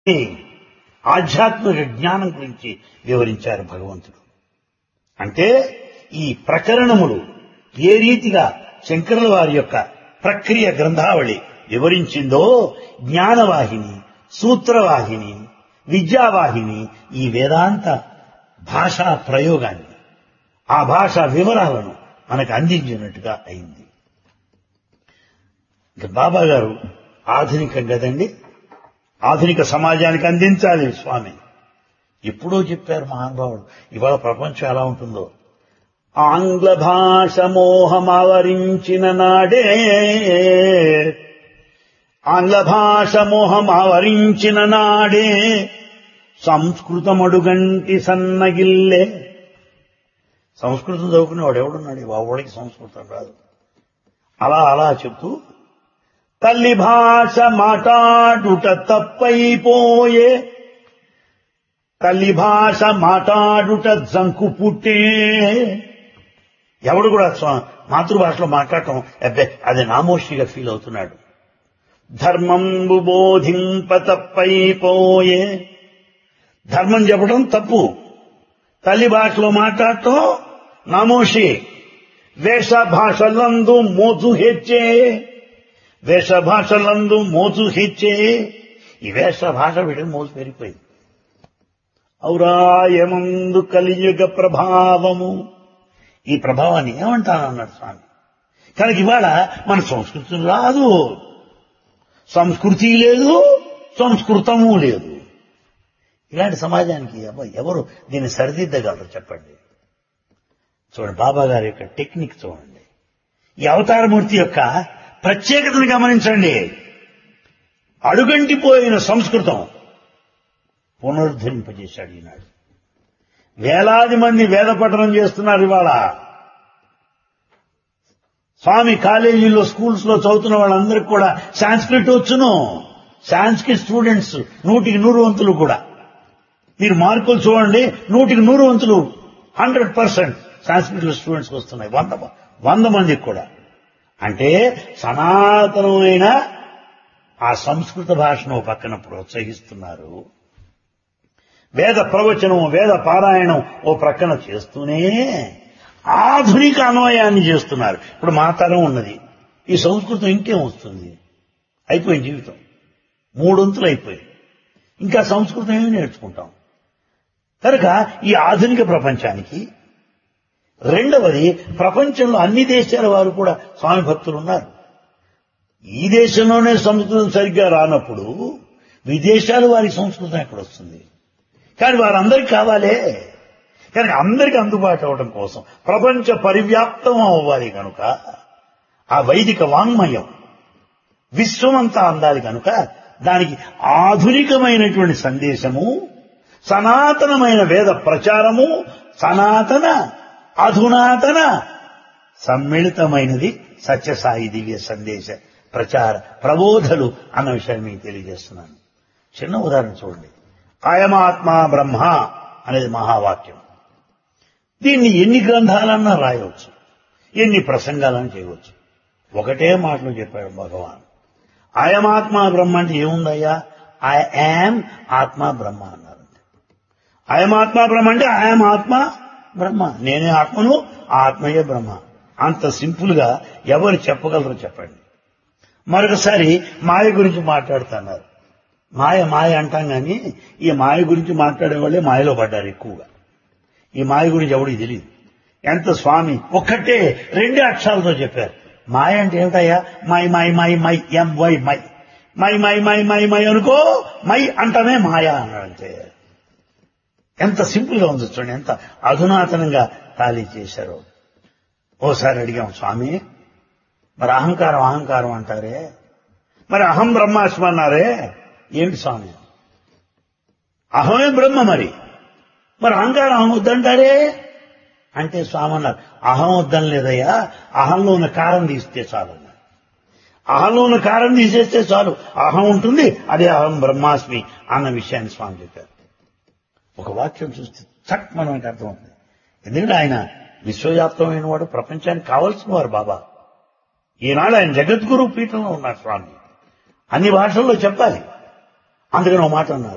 ఆధ్యాత్మిక జ్ఞానం గురించి వివరించారు భగవంతుడు అంటే ఈ ప్రకరణములు ఏ రీతిగా శంకరుల వారి యొక్క ప్రక్రియ గ్రంథావళి వివరించిందో జ్ఞానవాహిని సూత్రవాహిని విద్యావాహిని ఈ వేదాంత భాషా ప్రయోగాన్ని ఆ భాషా వివరాలను మనకు అందించినట్టుగా అయింది ఇక బాబా గారు ఆధునికం కదండి ఆధునిక సమాజానికి అందించాలి స్వామి ఎప్పుడో చెప్పారు మహానుభావుడు ఇవాళ ప్రపంచం ఎలా ఉంటుందో ఆంగ్ల భాష మోహమావరించిన నాడే ఆంగ్ల భాష మోహమావరించిన నాడే సంస్కృతమడుగంటి సన్నగిల్లే సంస్కృతం చదువుకునేవాడు ఎవడున్నాడు వాడికి సంస్కృతం రాదు అలా అలా చెప్తూ తల్లి భాష మాట్లాడుట తప్పైపోయే తల్లి భాష మాట్లాడుట జంకు పుట్టే ఎవడు కూడా స్వ- మాతృభాషలో మాట్లాడటం అబ్బే అది నామోషిగా ఫీల్ అవుతున్నాడు ధర్మంబు బోధింప తప్పైపోయే ధర్మం చెప్పడం తప్పు తల్లి భాషలో మాట్లాడటం నామోషి వేష భాషలందు మోజు హెచ్చే వేష భాషలందు మోజు హెచ్చే ఈ వేష భాష వీడికి మోజు పెరిగిపోయింది ఔరాయమందు కలియుగ ప్రభావము ఈ ప్రభావాన్ని ఏమంటానన్నాడు స్వామి కనుక ఇవాళ మన సంస్కృతి రాదు సంస్కృతి లేదు సంస్కృతము లేదు ఇలాంటి సమాజానికి అబ్బా ఎవరు దీన్ని సరిదిద్దగలరు చెప్పండి చూడండి బాబా గారి యొక్క టెక్నిక్ చూడండి ఈ అవతారమూర్తి యొక్క ప్రత్యేకతను గమనించండి అడుగంటిపోయిన సంస్కృతం పునరుద్ధరింపజేశాడు ఈనాడు వేలాది మంది వేద పఠనం చేస్తున్నారు ఇవాళ స్వామి కాలేజీల్లో స్కూల్స్ లో చదువుతున్న వాళ్ళందరికీ కూడా సాంస్క్రిట్ వచ్చును సాంస్క్రిట్ స్టూడెంట్స్ నూటికి నూరు వంతులు కూడా మీరు మార్కులు చూడండి నూటికి నూరు వంతులు హండ్రెడ్ పర్సెంట్ సాంస్క్రిట్ స్టూడెంట్స్ వస్తున్నాయి వంద వంద మందికి కూడా అంటే సనాతనమైన ఆ సంస్కృత భాషను ఓ పక్కన ప్రోత్సహిస్తున్నారు వేద ప్రవచనం వేద పారాయణం ఓ ప్రక్కన చేస్తూనే ఆధునిక అన్వయాన్ని చేస్తున్నారు ఇప్పుడు మా తరం ఉన్నది ఈ సంస్కృతం ఇంకేం వస్తుంది అయిపోయింది జీవితం మూడొంతులు అయిపోయింది ఇంకా సంస్కృతం ఏమి నేర్చుకుంటాం కనుక ఈ ఆధునిక ప్రపంచానికి రెండవది ప్రపంచంలో అన్ని దేశాల వారు కూడా స్వామి భక్తులు ఉన్నారు ఈ దేశంలోనే సంస్కృతం సరిగ్గా రానప్పుడు విదేశాల వారి సంస్కృతం ఎక్కడ వస్తుంది కానీ వారందరికీ కావాలే కానీ అందరికీ అందుబాటు అవడం కోసం ప్రపంచ పరివ్యాప్తం అవ్వాలి కనుక ఆ వైదిక వాంగ్మయం విశ్వమంతా అందాలి కనుక దానికి ఆధునికమైనటువంటి సందేశము సనాతనమైన వేద ప్రచారము సనాతన అధునాతన సమ్మిళితమైనది సత్యసాయి దివ్య సందేశ ప్రచార ప్రబోధలు అన్న విషయాన్ని మీకు తెలియజేస్తున్నాను చిన్న ఉదాహరణ చూడండి అయమాత్మ బ్రహ్మ అనేది మహావాక్యం దీన్ని ఎన్ని గ్రంథాలన్నా రాయవచ్చు ఎన్ని ప్రసంగాలను చేయవచ్చు ఒకటే మాటలు చెప్పాడు భగవాన్ అయమాత్మ బ్రహ్మ అంటే ఏముందయ్యా ఐ యామ్ ఆత్మ బ్రహ్మ అన్నారు అయమాత్మ బ్రహ్మ అంటే ఐఎమ్ ఆత్మ బ్రహ్మ నేనే ఆత్మను ఆ ఆత్మయే బ్రహ్మ అంత సింపుల్ గా ఎవరు చెప్పగలరో చెప్పండి మరొకసారి మాయ గురించి మాట్లాడుతున్నారు మాయ మాయ అంటాం కానీ ఈ మాయ గురించి మాట్లాడే వాళ్ళే మాయలో పడ్డారు ఎక్కువగా ఈ మాయ గురించి ఎవడికి తెలియదు ఎంత స్వామి ఒక్కటే రెండే అక్షరాలతో చెప్పారు మాయ అంటే ఏమిటయ్యా my my my my M Y my my my my my my అనుకో మై అంటమే మాయ అన్నాడంతే ఎంత సింపుల్ గా ఉంది చూడండి ఎంత అధునాతనంగా తాళీ చేశారో ఓసారి అడిగాం స్వామి మరి అహంకారం అహంకారం అంటారే మరి అహం బ్రహ్మాస్మి అన్నారే ఏంటి స్వామి అహమే బ్రహ్మ మరి మరి అహంకారం అహం వద్దంటారే అంటే స్వామి అన్నారు అహం వద్దని లేదయ్యా అహంలో ఉన్న కారం తీస్తే చాలు అన్నారు. అహంలో ఉన్న కారం తీసేస్తే చాలు అహం ఉంటుంది అదే అహం బ్రహ్మాస్మి అన్న విషయాన్ని స్వామి చెప్పారు ఒక వాక్యం చూస్తే చక్ మనకి అర్థమవుతుంది ఎందుకంటే ఆయన విశ్వవ్యాప్తమైన వాడు ప్రపంచానికి కావలసిన వారు బాబా ఈనాడు ఆయన జగద్గురు పీఠంలో ఉన్నారు స్వామి అన్ని భాషల్లో చెప్పాలి అందుకని ఒక మాట అన్నారు